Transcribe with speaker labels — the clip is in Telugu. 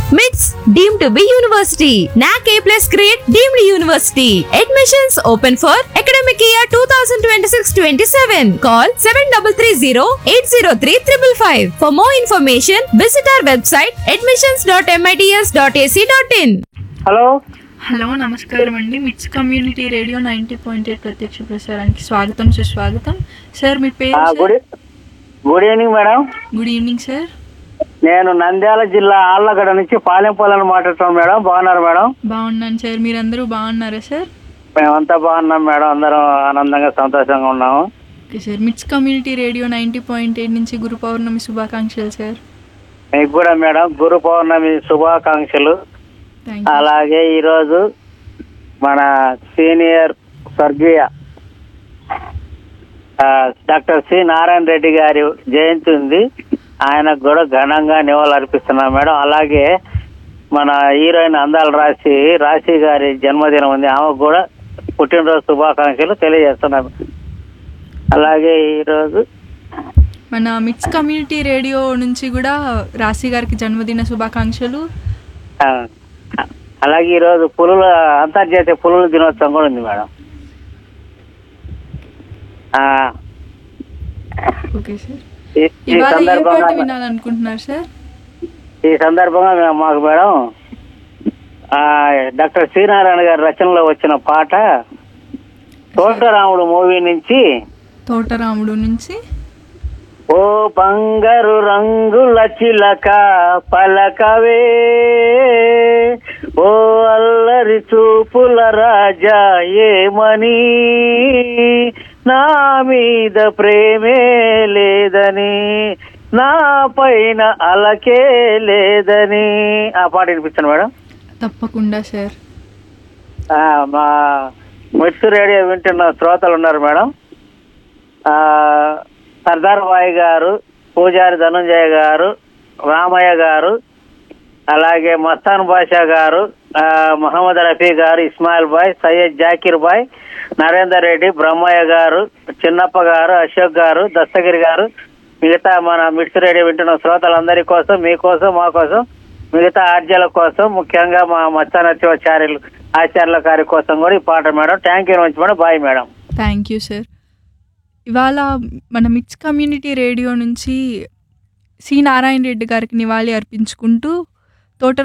Speaker 1: MITS deemed to be university. NAC A plus grade deemed university. Admissions open for academic year 2026-27. Call 7330-803-555. For more information, visit our website admissions.mits.ac.in.
Speaker 2: Hello
Speaker 3: hello నమస్కారం అండి MITS community radio ninety point eight ప్రత్యక్ష ప్రసారానికి స్వాగతం సుస్వాగతం సార్ మీ పేరు
Speaker 2: ఆ,
Speaker 3: sir?
Speaker 2: Good good evening madam
Speaker 3: good evening sir
Speaker 2: నేను నంద్యాల జిల్లా ఆళ్ళగడ్డ నుంచి పాలెంపాలని మాట్లాడుతున్నాను మేడం బాగున్నారు మేడం
Speaker 3: బాగున్నాను సార్ మీరందరూ బాగున్నారా సార్
Speaker 2: మేమంతా బాగున్నాం మేడం అందరం ఆనందంగా సంతోషంగా ఉన్నాము
Speaker 3: okay sir MITS community radio ninety point eight నుంచి గురు పౌర్ణమి శుభాకాంక్షలు సార్
Speaker 2: మీకు కూడా మేడం గురు పౌర్ణమి శుభాకాంక్షలు
Speaker 3: థ్యాంక్ యూ
Speaker 2: అలాగే ఈరోజు మన సీనియర్ స్వర్గీయ ఆ, డాక్టర్ సి నారాయణ రెడ్డి గారి జయంతి ఉంది ఆయనకు కూడా ఘనంగా నివాళులు అర్పిస్తున్నాం మేడం అలాగే మన హీరోయిన్ అందాల రాశి రాశి గారి జన్మదినం ఉంది ఆమెకు కూడా పుట్టినరోజు శుభాకాంక్షలు తెలియజేస్తున్నాం అలాగే ఈరోజు
Speaker 3: మన మిట్స్ కమ్యూనిటీ రేడియో నుంచి కూడా రాశి గారికి జన్మదిన శుభాకాంక్షలు
Speaker 2: ఆ, అలాగే ఈరోజు పులుల అంతర్జాతీయ పులుల దినోత్సవం కూడా ఉంది మేడం ఆ,
Speaker 3: ఓకే సార్
Speaker 2: ఈ- ఈ
Speaker 3: ఇవాళ ఏ పాట
Speaker 2: సందర్భంగా
Speaker 3: వినాలనుకుంటున్నారు సార్
Speaker 2: ఈ సందర్భంగా మేము- మాకు మేడం ఆ, డాక్టర్ శ్రీనారాయణ గారి రచనలో వచ్చిన పాట తోటరాముడు మూవీ నుంచి
Speaker 3: తోటరాముడు నుంచి
Speaker 2: ఓ బంగారు రంగుల చిలక పలకవే ఓ అల్లరి చూపుల రాజా ఏమని నా మీద ప్రేమే లేదని నా పైన అలకే లేదని ఆ పాట వినిపించాను మేడం
Speaker 3: తప్పకుండా సార్
Speaker 2: ఆ, మా మిట్స్ రేడియో వింటున్న శ్రోతలు ఉన్నారు మేడం ఆ, సర్దార్ బాయ్ గారు పూజారి ధనుంజయ గారు రామయ్య గారు అలాగే మస్తాన్ బాషా గారు ఆ, మహమ్మద్ రఫీ గారు ఇస్మాయిల్ బాయ్ సయ్యద్ జాకీర్ బాయ్ నరేందర్ రెడ్డి బ్రహ్మయ్య గారు చిన్నప్ప గారు అశోక్ గారు దస్తగిరి గారు మిగతా మన మిట్స్ రేడియో వింటున్న శ్రోతలందరి కోసం మీకోసం మా కోసం మిగతా ఆర్జల కోసం ముఖ్యంగా మా మచ్చా నరసింహాచార్యులు ఆచార్యుల గారి కోసం కూడా ఈ పాట madam thank you very much madam bye madam
Speaker 3: thank you sir ఇవాళ మన మిట్స్ కమ్యూనిటీ రేడియో నుంచి సి నారాయణ రెడ్డి గారికి నివాళి అర్పించుకుంటూ తోట